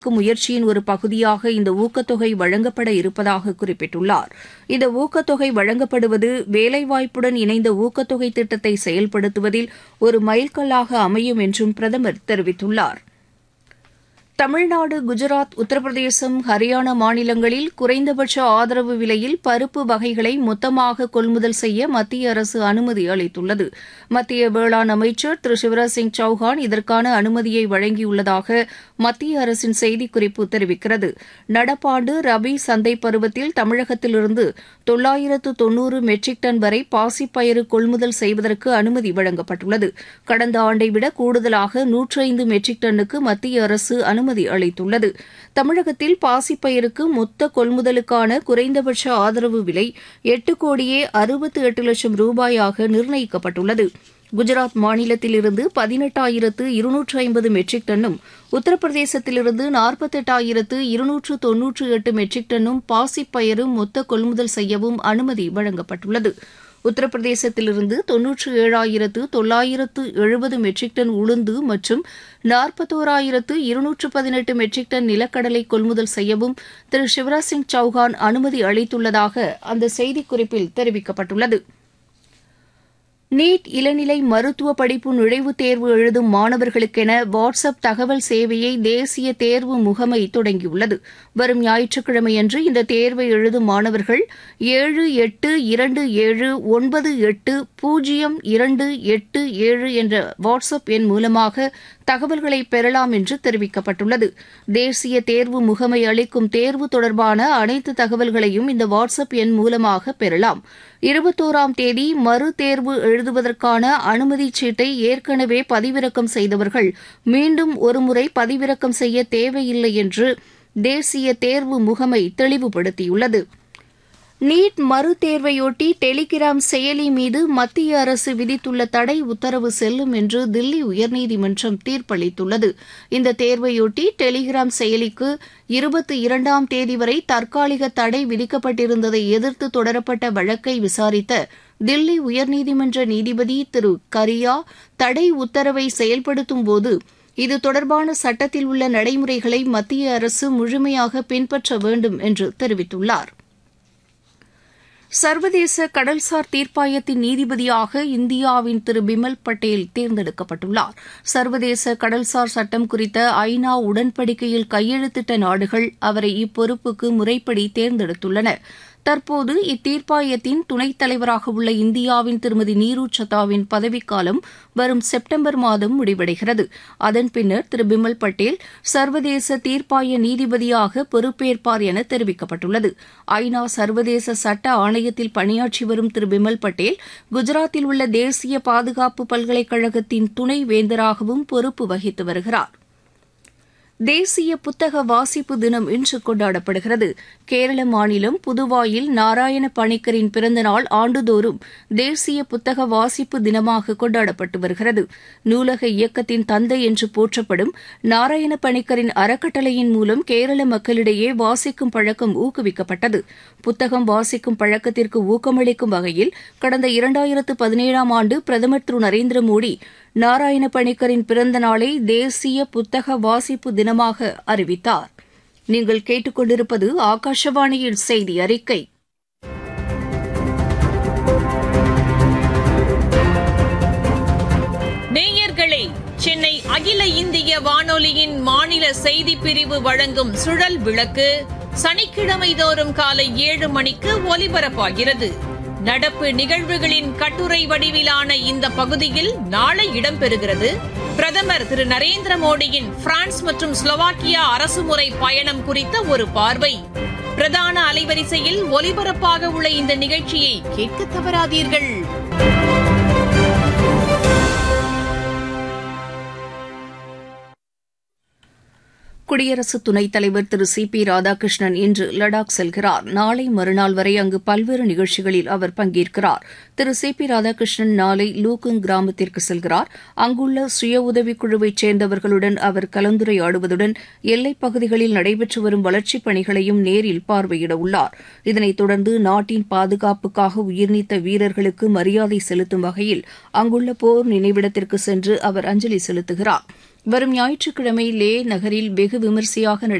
முயற்சியின் ஒரு பகுதியாக இந்த ஊக்கத்தொகை வழங்கப்பட இருப்பதாக குறிப்பிட்டுள்ளார் இந்த ஊக்கத்தொகை வழங்கப்படுவது வேலைவாய்ப்புடன் இணைந்த ஊக்கத்தொகை திட்டத்தை செயல்படுத்துவதில் ஒரு மைல்கல்லாக அமையும் என்றும் பிரதமர் தெரிவித்துள்ளார் தமிழ்நாடு குஜராத் உத்தரப்பிரதேசம் ஹரியானா மாநிலங்களில் குறைந்தபட்ச ஆதரவு விலையில் பருப்பு வகைகளை மொத்தமாக கொள்முதல் செய்ய மத்திய அரசு அனுமதி அளித்துள்ளது மத்திய வேளாண் அமைச்சர் திரு சிவராஜ் சிங் சௌஹான் இதற்கான அனுமதியை வழங்கியுள்ளதாக மத்திய அரசின் செய்திக்குறிப்பு தெரிவிக்கிறது நடப்பாண்டு ரபி சந்தை பருவத்தில் தமிழகத்திலிருந்து தொள்ளாயிரத்து தொன்னூறு மெட்ரிக் டன் வரை பாசிப்பயிறு கொள்முதல் செய்வதற்கு அனுமதி வழங்கப்பட்டுள்ளது கடந்த ஆண்டை விட கூடுதலாக நூற்று ஐந்து மெட்ரிக் டன்னுக்கு மத்திய அரசு அனுமதி அளித்துள்ளது தமிழகத்தில் பாசிப்பயிருக்கு மொத்த கொள்முதலுக்கான குறைந்தபட்ச ஆதரவு விலை எட்டு கோடியே அறுபத்து எட்டு லட்சம் ரூபாயாக நிர்ணயிக்கப்பட்டுள்ளது குஜராத் மாநிலத்திலிருந்து பதினெட்டாயிரத்து இருநூற்று ஐம்பது மெட்ரிக் டன்னும் உத்தரப்பிரதேசத்திலிருந்து நாற்பத்தெட்டாயிரத்து இருநூற்று தொன்னூற்று எட்டு மெட்ரிக் டன்னும் பாசிப்பயரும் மொத்த கொள்முதல் செய்யவும் அனுமதி வழங்கப்பட்டுள்ளது உத்தரப்பிரதேசத்திலிருந்து தொன்னூற்று ஏழாயிரத்து தொள்ளாயிரத்து எழுபது மெட்ரிக் டன் உளுந்து மற்றும் நாற்பத்தோராயிரத்து இருநூற்று பதினெட்டு மெட்ரிக் டன் நிலக்கடலை கொள்முதல் செய்யவும் திரு சிவராஜ் சிங் சௌஹான் அனுமதி அளித்துள்ளதாக அந்த செய்திக்குறிப்பில் தெரிவிக்கப்பட்டுள்ளது நீட் இளநிலை மருத்துவ படிப்பு நுழைவுத் தேர்வு எழுதும் மாணவர்களுக்கென வாட்ஸ் அப் தகவல் சேவையை தேசிய தேர்வு முகமை தொடங்கியுள்ளது வரும் ஞாயிற்றுக்கிழமையன்று இந்த தேர்வை எழுதும் மாணவர்கள் ஏழு எட்டு இரண்டு ஏழு ஒன்பது எட்டு பூஜ்ஜியம் இரண்டு எட்டு ஏழு என்ற வாட்ஸ் அப் எண் மூலமாக தகவல்களை பெறலாம் என்று தெரிவிக்கப்பட்டுள்ளது தேசிய தேர்வு முகமை அளிக்கும் தேர்வு தொடர்பான அனைத்து தகவல்களையும் இந்த வாட்ஸ் அப் எண் மூலமாக பெறலாம் இருபத்தோராம் தேதி மறு தேர்வு எழுதுவதற்கான அனுமதிச் சீட்டை ஏற்கனவே பதிவிறக்கம் செய்தவர்கள் மீண்டும் ஒருமுறை பதிவிறக்கம் செய்ய தேவையில்லை என்று தேசிய தேர்வு முகமை தெளிவுபடுத்தியுள்ளது நீட் மறுதேர்வையொட்டி டெலிகிராம் செயலி மீது மத்திய அரசு விதித்துள்ள தடை உத்தரவு செல்லும் என்று தில்லி உயர்நீதிமன்றம் தீர்ப்பளித்துள்ளது இந்த தேர்வையொட்டி டெலிகிராம் செயலிக்கு இருபத்தி இரண்டாம் தேதி வரை தற்காலிக தடை விதிக்கப்பட்டிருந்ததை எதிர்த்து தொடரப்பட்ட வழக்கை விசாரித்த தில்லி உயர்நீதிமன்ற நீதிபதி திரு கரியா தடை உத்தரவை செயல்படுத்தும் போது இது தொடர்பான சட்டத்தில் உள்ள நடைமுறைகளை மத்திய அரசு முழுமையாக பின்பற்ற வேண்டும் என்று தெரிவித்துள்ளார் சர்வதேச கடல்சார் தீர்ப்பாயத்தின் நீதிபதியாக இந்தியாவின் திரு பிமல் பட்டேல் தேர்ந்தெடுக்கப்பட்டுள்ளார் சர்வதேச கடல்சார் சட்டம் குறித்த ஐநா உடன்படிக்கையில் கையெழுத்திட்ட நாடுகள் அவரை இப்பொறுப்புக்கு முறைப்படி தேர்ந்தெடுத்துள்ளன தற்போது இத்தீர்ப்பாயத்தின் துணைத் தலைவராக உள்ள இந்தியாவின் திருமதி நீரு சத்தாவின் பதவிக்காலம் வரும் செப்டம்பர் மாதம் முடிவடைகிறது அதன் பின்னர் திரு பிமல் பட்டேல் சர்வதேச தீர்ப்பாய நீதிபதியாக பொறுப்பேற்பார் என தெரிவிக்கப்பட்டுள்ளது ஐநா சர்வதேச சட்ட ஆணையத்தில் பணியாற்றி வரும் திரு பிமல் பட்டேல் குஜராத்தில் உள்ள தேசிய பாதுகாப்பு பல்கலைக்கழகத்தின் துணை வேந்தராகவும் பொறுப்பு வகித்து வருகிறார் தேசிய புத்தக வாசிப்பு தினம் இன்று கொண்டாடப்படுகிறது கேரள மாநிலம் புதுவாயில் நாராயண பணிக்கரின் பிறந்தநாள் ஆண்டுதோறும் தேசிய புத்தக வாசிப்பு தினமாக கொண்டாடப்பட்டு வருகிறது நூலக இயக்கத்தின் தந்தை என்று போற்றப்படும் நாராயண பணிக்கரின் அறக்கட்டளையின் மூலம் கேரள மக்களிடையே வாசிக்கும் பழக்கம் ஊக்குவிக்கப்பட்டது புத்தகம் வாசிக்கும் பழக்கத்திற்கு ஊக்கமளிக்கும் வகையில் கடந்த இரண்டாயிரத்து பதினேழாம் ஆண்டு பிரதமர் திரு நரேந்திர மோடி நாராயண பணிக்கரின் பிறந்த நாளை தேசிய புத்தக வாசிப்பு தினமாக அறிவித்தார் நீங்கள் கேட்டுக்கொண்டிருப்பது ஆகாஷவாணியின் செய்தி அறிக்கை நேயர்களே சென்னை அகில இந்திய வானொலியின் மாநில செய்திப் பிரிவு வழங்கும் சுழல் விளக்கு சனிக்கிழமை தோறும் காலை ஏழு மணிக்கு ஒலிபரப்பாகிறது நடப்பு நிகழ்வுகளின் கட்டுரை வடிவிலான இந்த பகுதியில் நாளை இடம்பெறுகிறது பிரதமர் திரு நரேந்திர மோடியின் பிரான்ஸ் மற்றும் ஸ்லோவாக்கியா அரசுமுறை பயணம் குறித்த ஒரு பார்வை பிரதான அலைவரிசையில் ஒலிபரப்பாக உள்ள இந்த நிகழ்ச்சியை கேட்க தவறாதீர்கள் குடியரசு துணைத் தலைவர் திரு சி பி ராதாகிருஷ்ணன் இன்று லடாக் செல்கிறார் நாளை மறுநாள் வரை அங்கு பல்வேறு நிகழ்ச்சிகளில் அவர் பங்கேற்கிறார் திரு சி பி ராதாகிருஷ்ணன் நாளை லூகுங் கிராமத்திற்கு செல்கிறார் அங்குள்ள சுய உதவிக் குழுவைச் சேர்ந்தவர்களுடன் அவர் கலந்துரையாடுவதுடன் எல்லைப் பகுதிகளில் நடைபெற்று வரும் வளர்ச்சிப் பணிகளையும் நேரில் பார்வையிட உள்ளார் இதனைத் தொடர்ந்து நாட்டின் பாதுகாப்புக்காக உயிர்நீத்த வீரர்களுக்கு மரியாதை செலுத்தும் வகையில் அங்குள்ள போர் நினைவிடத்திற்கு சென்று அவர் அஞ்சலி செலுத்துகிறார் வரும் ஞாயிற்றுக்கிழமை லே நகரில் வெகு விமரிசையாக